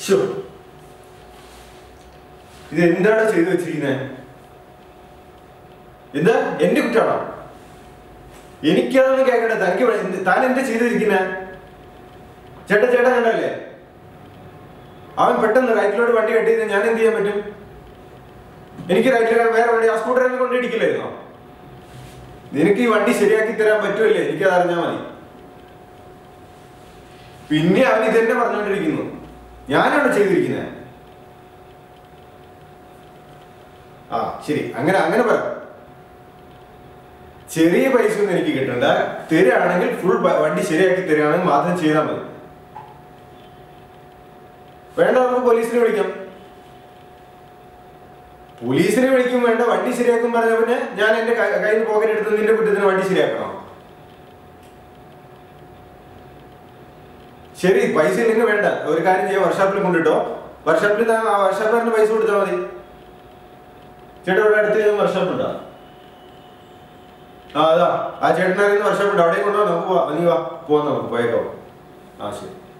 ശ്ശോ. ഇത് എന്താണ് ചെയ്തു വെച്ചിരിക്കുന്നത് എന്താ എന്റെ കുറ്റാണോ എനിക്കതൊന്നും കേൾക്കട്ടെ തനിക്ക് വേ- എന്ത്- താൻ എന്താ ചെയ്തിരിക്കുന്നെ ചേട്ടാ ചേട്ടാ കണ്ടല്ലേ അവൻ പെട്ടെന്ന് റൈറ്റിലോട്ട് വണ്ടി കെട്ടി ഞാൻ എന്ത് ചെയ്യാൻ പറ്റും എനിക്ക് റൈറ്റിൽ വേറെ വണ്ടി ആ സ്കൂട്ടറിനെ കൊണ്ട് ഇടിക്കില്ലായിരുന്നോ നിനക്ക് ഈ വണ്ടി ശരിയാക്കി തരാൻ പറ്റുമല്ലേ എനിക്കത് അറിഞ്ഞാൽ മതി പിന്നെ അവൻ ഇതെന്നെ പറഞ്ഞുകൊണ്ടിരിക്കുന്നു ഞാനാണ് ചെയ്തിരിക്കുന്നത് ആ ശരി അങ്ങനെ അങ്ങനെ പറ ചെറിയ പൈസ ഒന്നും എനിക്ക് കിട്ടണ്ട തരികയാണെങ്കിൽ ഫുൾ വണ്ടി ശരിയാക്കി തരികയാണെങ്കിൽ മാത്രം ചെയ്താൽ മതി വേണ്ട നമുക്ക് പോലീസിനെ വിളിക്കാം പോലീസിനെ വിളിക്കും വേണ്ട വണ്ടി ശരിയാക്കും പറഞ്ഞ പിന്നെ ഞാൻ എന്റെ ക- കയ്യിൽ നിന്ന് പോക്കറ്റ് എടുത്ത് നിന്റെ കുറ്റത്തിന് വണ്ടി ശരിയാക്കണം ശരി പൈസ ഇല്ലെങ്കിൽ വേണ്ട ഒരു കാര്യം ചെയ്യാം വർഷാപ്പിൽ കൊണ്ടിട്ടോ വർഷാപ്പിൽ ആ വർഷാപ്പിന് പൈസ കൊടുത്താൽ മതി ചേട്ടാ ഇവിടെ അടുത്ത് വർഷാപ്പ് ഉണ്ടോ ആ അതാ ആ ചേട്ടനറിയുന്ന വർഷാപ്പ് ഉണ്ട് അവിടെ കൊണ്ടുപോകാം നമുക്ക് പോവാം നീ വാ പോവാം നമുക്ക് പോയേക്കോ ആ ശരി